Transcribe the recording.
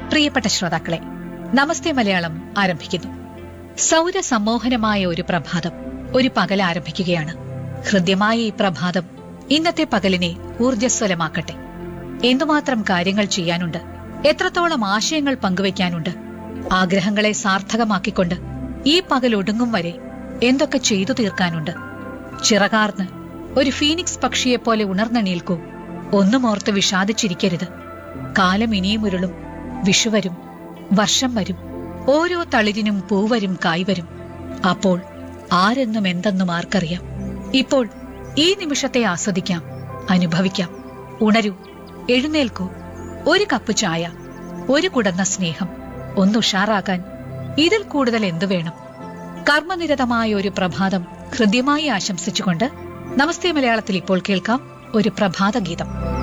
പ്രിയപ്പെട്ട ശ്രോതാക്കളെ നമസ്തേ മലയാളം ആരംഭിക്കുന്നു സൗരസമ്മോഹനമായ ഒരു പ്രഭാതം ഒരു പകൽ ആരംഭിക്കുകയാണ് ഹൃദ്യമായ ഈ പ്രഭാതം ഇന്നത്തെ പകലിനെ ഊർജ്ജസ്വലമാക്കട്ടെ എന്തുമാത്രം കാര്യങ്ങൾ ചെയ്യാനുണ്ട് എത്രത്തോളം ആശയങ്ങൾ പങ്കുവയ്ക്കാനുണ്ട് ആഗ്രഹങ്ങളെ സാർത്ഥകമാക്കിക്കൊണ്ട് ഈ പകൽ ഒടുങ്ങും വരെ എന്തൊക്കെ ചെയ്തു തീർക്കാനുണ്ട് ചിറകാർന്ന് ഒരു ഫീനിക്സ് പക്ഷിയെപ്പോലെ ഉണർന്നെണീൽക്കൂ ഒന്നും ഓർത്ത് വിഷാദിച്ചിരിക്കരുത് കാലം ഇനിയും ഉരുളും വിഷുവരും വർഷം വരും ഓരോ തളിരിനും പൂവരും കായ്വരും അപ്പോൾ ആരെന്നും എന്തെന്നും ആർക്കറിയാം ഇപ്പോൾ ഈ നിമിഷത്തെ ആസ്വദിക്കാം അനുഭവിക്കാം ഉണരൂ എഴുന്നേൽക്കൂ ഒരു കപ്പ് ചായ ഒരു കുടന്ന സ്നേഹം ഒന്നുഷാറാകാൻ ഇതിൽ കൂടുതൽ എന്തു വേണം കർമ്മനിരതമായ ഒരു പ്രഭാതം ഹൃദ്യമായി ആശംസിച്ചുകൊണ്ട് നമസ്തേ മലയാളത്തിൽ ഇപ്പോൾ കേൾക്കാം ഒരു പ്രഭാത ഗീതം